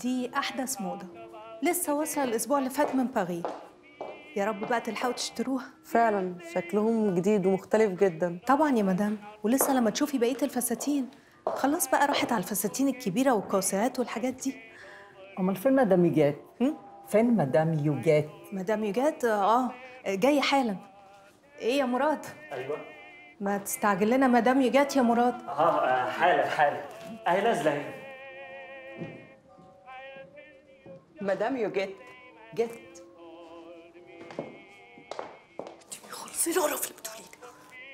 دي أحدث موضة لسه واصلة الأسبوع اللي فات من باريس يا رب بقى تلحقوا تشتروها فعلا شكلهم جديد ومختلف جدا طبعا يا مدام ولسه لما تشوفي بقية الفساتين خلاص بقى راحت على الفساتين الكبيرة والقوسعات والحاجات دي امال فين مدام يوجات؟ فين مدام يوجات؟ مدام يوجات اه جاية حالا ايه يا مراد ايوه ما تستعجل لنا مدام يوجات يا مراد اه آه، حالا حالا اهي نازله اهي مدام يوجيت جت خلصي القرف اللي بتقولي ده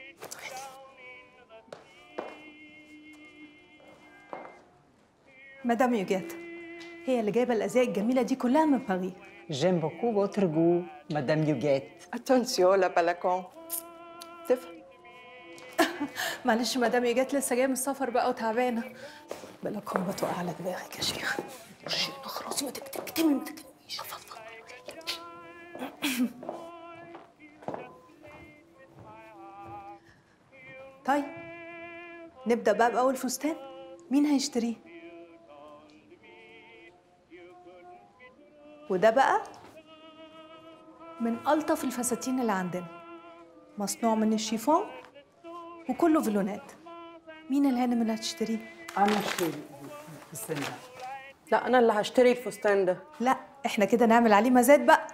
مدام يوجات هي اللي جايبه الازياء الجميله دي كلها من باريس J'aime beaucoup votre goût, مدام يوجات. اتونسيون لا بالكون تفهم معلش مدام يوجات لسه جايه من السفر بقى وتعبانه بلاكم بتوقع على دماغك يا شيخ شيخ خلاص ما تكتمي ما تكتميش طيب نبدأ بقى بأول فستان مين هيشتريه؟ وده بقى من ألطف الفساتين اللي عندنا مصنوع من الشيفون وكله فيلونات مين الهانم اللي هتشتريه؟ أنا اشتري الفستان ده. لا انا اللي هشتري الفستان ده لا احنا كده نعمل عليه مزاد بقى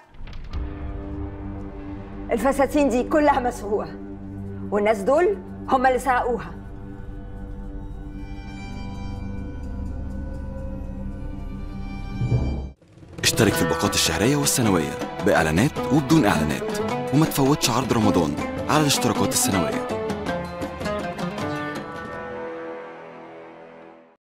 الفساتين دي كلها مسروقة والناس دول هم اللي سرقوها اشترك في الباقات الشهرية والسنوية بإعلانات وبدون إعلانات وما تفوتش عرض رمضان على الاشتراكات السنوية